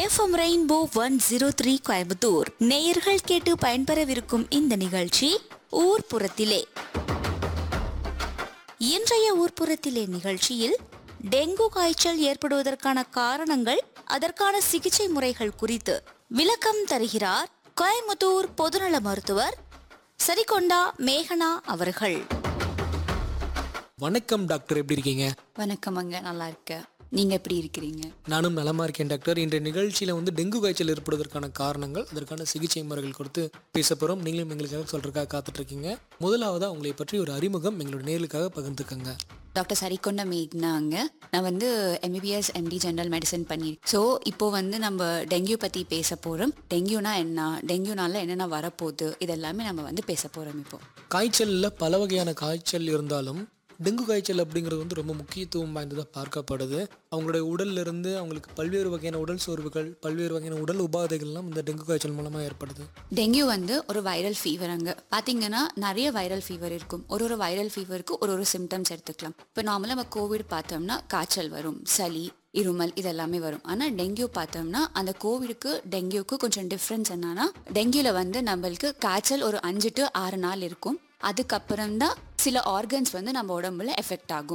FM rainbow one zero three Coimbatore நேயர்கள் கேட்டு பயன்பெறவிருக்கும் இந்த நிகழ்ச்சி ஊர்ப்புறத்திலே இன்றைய ஊர்ப்புறத்திலே நிகழ்ச்சியில் டெங்கு காய்ச்சல் ஏற்படுவதற்கான காரணங்கள் அதற்கான சிகிச்சை முறைகள் குறித்து விளக்கம் தருகிறார் கோயம்புத்தூர் பொதுநல மருத்துவர் சரிகொண்டா மேகனா அவர்கள் வணக்கம் டாக்டர் எப்படி இருக்கீங்க வணக்கம் அங்க நல்லா இருக்கேன் நீங்க எப்படி இருக்கிறீங்க நானும் நலமா இருக்கேன் டாக்டர் இன்றைய நிகழ்ச்சியில வந்து டெங்கு காய்ச்சல் ஏற்படுவதற்கான காரணங்கள் அதற்கான சிகிச்சை முறைகள் குறித்து பேச போறோம் நீங்களும் எங்களுக்காக சொல்றதுக்காக காத்துட்டு இருக்கீங்க முதலாவதா உங்களை பற்றி ஒரு அறிமுகம் எங்களோட நேர்களுக்காக பகிர்ந்துக்கங்க டாக்டர் சரிகொண்ட மேக்னாங்க நான் வந்து எம்பிபிஎஸ் எம்டி ஜெனரல் மெடிசன் பண்ணியிருக்கேன் ஸோ இப்போ வந்து நம்ம டெங்கு பற்றி பேச போகிறோம் டெங்குனா என்ன டெங்குனால என்னென்ன வரப்போகுது இதெல்லாமே நம்ம வந்து பேச போகிறோம் இப்போ காய்ச்சல்ல பல வகையான காய்ச்சல் இருந்தாலும் டெங்கு காய்ச்சல் அப்படிங்கிறது வந்து ரொம்ப முக்கியத்துவம் வாய்ந்ததாக பார்க்கப்படுது அவங்களுடைய உடல்ல இருந்து அவங்களுக்கு பல்வேறு வகையான உடல் சோர்வுகள் பல்வேறு வகையான உடல் உபாதைகள்லாம் இந்த டெங்கு காய்ச்சல் மூலமாக ஏற்படுது டெங்கு வந்து ஒரு வைரல் ஃபீவர் அங்கே பார்த்தீங்கன்னா நிறைய வைரல் ஃபீவர் இருக்கும் ஒரு ஒரு வைரல் ஃபீவருக்கு ஒரு ஒரு சிம்டம்ஸ் எடுத்துக்கலாம் இப்போ நார்மலாக நம்ம கோவிட் பார்த்தோம்னா காய்ச்சல் வரும் சளி இருமல் இதெல்லாமே வரும் ஆனால் டெங்கு பார்த்தோம்னா அந்த கோவிடுக்கு டெங்குக்கு கொஞ்சம் டிஃப்ரென்ஸ் என்னன்னா டெங்குல வந்து நம்மளுக்கு காய்ச்சல் ஒரு அஞ்சு டு ஆறு நாள் இருக்கும் அதுக்கப்புறம் தான் சில ஆர்கன்ஸ் வந்து நம்ம உடம்புல எஃபெக்ட் ஆகும்